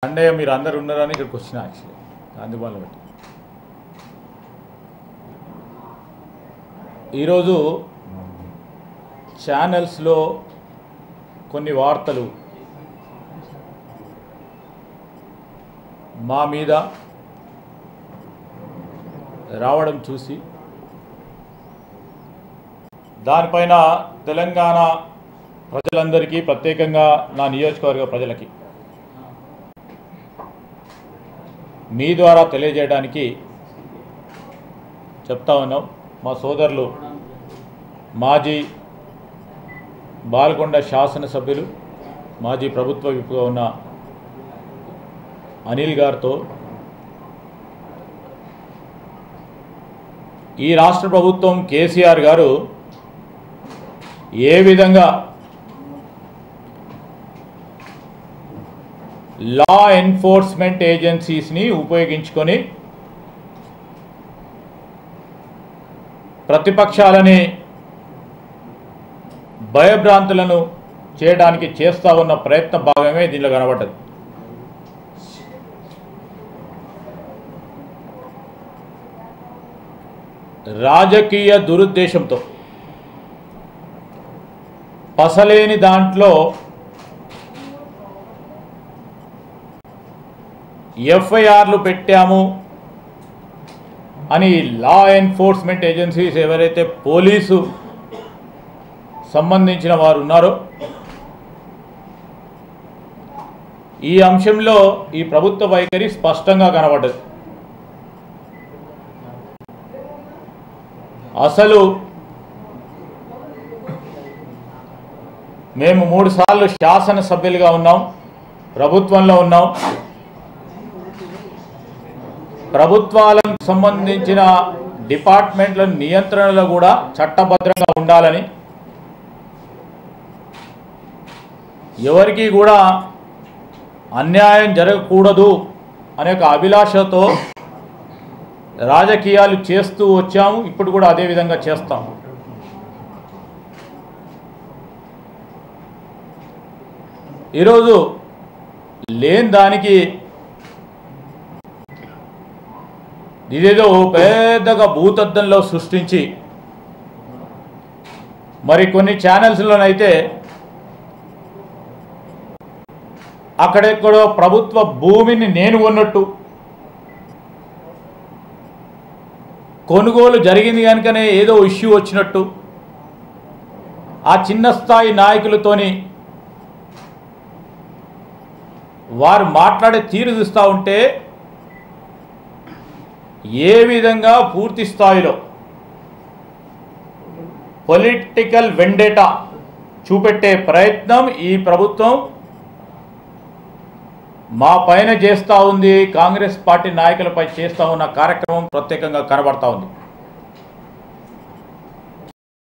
Sunday మీరు అందరు ఉన్నారని ఇక్కడికి వచ్చిన యాక్చువల్లీ అందుబాటులో బట్టి ఈరోజు ఛానల్స్లో కొన్ని వార్తలు మా మీద రావడం చూసి దానిపైన తెలంగాణ ప్రజలందరికీ ప్రత్యేకంగా నా నియోజకవర్గ ప్రజలకి మీ ద్వారా తెలియజేయడానికి చెప్తా ఉన్నాం మా సోదరులు మాజీ బాల్కొండ శాసనసభ్యులు మాజీ ప్రభుత్వ విప్పుగా ఉన్న అనిల్ గారితో ఈ రాష్ట్ర ప్రభుత్వం కేసీఆర్ గారు ఏ విధంగా లా ఎన్ఫోర్స్మెంట్ ఏజెన్సీస్ని ఉపయోగించుకొని ప్రతిపక్షాలని భయభ్రాంతులను చేయడానికి చేస్తూ ఉన్న ప్రయత్న భాగమే దీనిలో కనబడ్డది రాజకీయ దురుద్దేశంతో పసలేని దాంట్లో ఎఫ్ఐఆర్లు పెట్టాము అని లా ఎన్ఫోర్స్మెంట్ ఏజెన్సీస్ ఎవరైతే పోలీసు సంబంధించిన వారు ఉన్నారో ఈ అంశంలో ఈ ప్రభుత్వ వైఖరి స్పష్టంగా కనబడ్డది అసలు మేము మూడు సార్లు శాసనసభ్యులుగా ఉన్నాం ప్రభుత్వంలో ఉన్నాం ప్రభుత్వాలకు సంబంధించిన డిపార్ట్మెంట్ల నియంత్రణలో కూడా చట్టభద్రంగా ఉండాలని ఎవరికి కూడా అన్యాయం జరగకూడదు అనే ఒక అభిలాషతో రాజకీయాలు చేస్తూ వచ్చాము ఇప్పుడు కూడా అదే విధంగా చేస్తాం ఈరోజు లేని దానికి ఇదేదో పెద్దగా భూతద్దంలో సృష్టించి మరి కొన్ని ఛానల్స్లోనైతే అక్కడెక్కడో ప్రభుత్వ భూమిని నేను కొన్నట్టు కొనుగోలు జరిగింది కనుకనే ఏదో ఇష్యూ వచ్చినట్టు ఆ చిన్న స్థాయి నాయకులతోని వారు మాట్లాడే తీరు చూస్తూ ఉంటే ఏ విధంగా పూర్తి స్థాయిలో పొలిటికల్ వెండేటా చూపెట్టే ప్రయత్నం ఈ ప్రభుత్వం మా పైన చేస్తూ ఉంది కాంగ్రెస్ పార్టీ నాయకులపై చేస్తూ ఉన్న కార్యక్రమం ప్రత్యేకంగా కనబడతా ఉంది